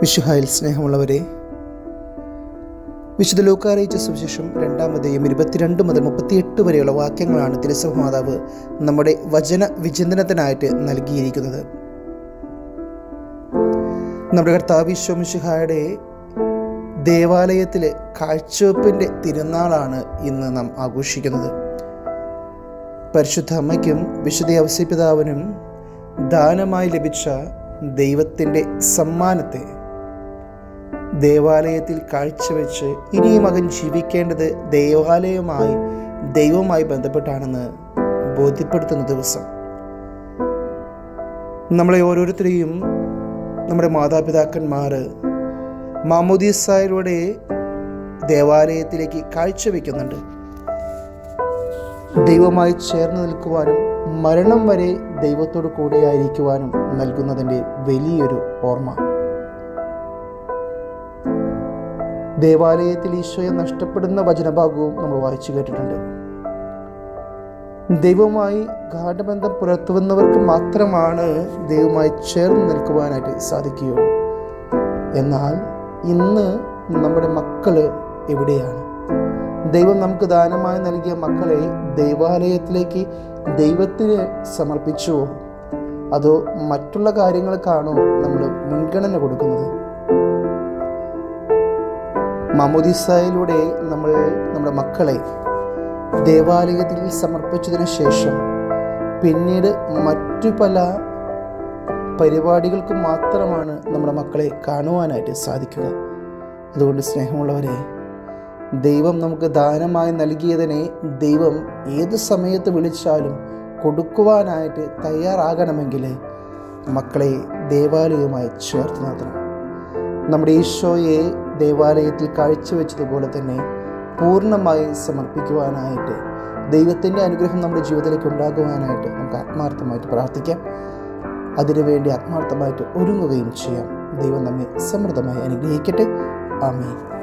വിശുഹായിൽ സ്നേഹമുള്ളവരെ വിശുദ്ധ ലൂക്കാറിയിച്ച സുവിശേഷം രണ്ടാമതെയും ഇരുപത്തിരണ്ട് മുതൽ മുപ്പത്തിയെട്ട് വരെയുള്ള വാക്യങ്ങളാണ് തിരുസഭ മാതാവ് നമ്മുടെ വചന വിചിന്തനത്തിനായിട്ട് നൽകിയിരിക്കുന്നത് നമ്മുടെ കർത്താവ് വിശ്വമിശുഹായുടെ ദേവാലയത്തിലെ കാഴ്ചവെപ്പിൻ്റെ തിരുനാളാണ് ഇന്ന് നാം ആഘോഷിക്കുന്നത് പരിശുദ്ധ അമ്മയ്ക്കും വിശുദ്ധ അവസ്യപിതാവിനും ദാനമായി ലഭിച്ച ദൈവത്തിൻ്റെ സമ്മാനത്തെ ദേവാലയത്തിൽ കാഴ്ചവെച്ച് ഇനി ഈ മകൻ ജീവിക്കേണ്ടത് ദേവാലയവുമായി ദൈവവുമായി ബന്ധപ്പെട്ടാണെന്ന് ബോധ്യപ്പെടുത്തുന്ന ദിവസം നമ്മളെ ഓരോരുത്തരെയും നമ്മുടെ മാതാപിതാക്കന്മാർ മാമോദീസായിലൂടെ ദേവാലയത്തിലേക്ക് കാഴ്ചവെക്കുന്നുണ്ട് ദൈവമായി ചേർന്ന് നിൽക്കുവാനും മരണം വരെ ദൈവത്തോട് കൂടെയായിരിക്കുവാനും നൽകുന്നതിൻ്റെ വലിയൊരു ഓർമ്മ ദേവാലയത്തിൽ ഈശോയെ നഷ്ടപ്പെടുന്ന വചനഭാഗവും നമ്മൾ വായിച്ചു കേട്ടിട്ടുണ്ട് ദൈവവുമായി ഗാഠബന്ധം പുലർത്തുന്നവർക്ക് മാത്രമാണ് ദൈവമായി ചേർന്ന് നിൽക്കുവാനായിട്ട് സാധിക്കുകയുള്ളൂ എന്നാൽ ഇന്ന് നമ്മുടെ മക്കള് എവിടെയാണ് ദൈവം നമുക്ക് ദാനമായി നൽകിയ മക്കളെ ദൈവാലയത്തിലേക്ക് ദൈവത്തിന് സമർപ്പിച്ചുവോ അതോ മറ്റുള്ള കാര്യങ്ങൾക്കാണോ നമ്മൾ മുൻഗണന കൊടുക്കുന്നത് മാമോദിസായിലൂടെ നമ്മൾ നമ്മുടെ മക്കളെ ദേവാലയത്തിൽ സമർപ്പിച്ചതിന് ശേഷം പിന്നീട് മറ്റു പല പരിപാടികൾക്ക് മാത്രമാണ് നമ്മുടെ മക്കളെ കാണുവാനായിട്ട് സാധിക്കുക അതുകൊണ്ട് സ്നേഹമുള്ളവരെ ദൈവം നമുക്ക് ദാനമായി നൽകിയതിനെ ദൈവം ഏത് സമയത്ത് വിളിച്ചാലും കൊടുക്കുവാനായിട്ട് തയ്യാറാകണമെങ്കിൽ മക്കളെ ദേവാലയവുമായി ചേർത്ത് നിർത്തണം നമ്മുടെ ഈശോയെ ദേവാലയത്തിൽ കാഴ്ചവെച്ചതുപോലെ തന്നെ പൂർണ്ണമായി സമർപ്പിക്കുവാനായിട്ട് ദൈവത്തിൻ്റെ അനുഗ്രഹം നമ്മുടെ ജീവിതത്തിലേക്ക് ഉണ്ടാകുവാനായിട്ട് നമുക്ക് ആത്മാർത്ഥമായിട്ട് പ്രാർത്ഥിക്കാം അതിനുവേണ്ടി ആത്മാർത്ഥമായിട്ട് ഒരുങ്ങുകയും ചെയ്യാം ദൈവം നമ്മെ സമൃദ്ധമായി അനുഗ്രഹിക്കട്ടെ ആമേൻ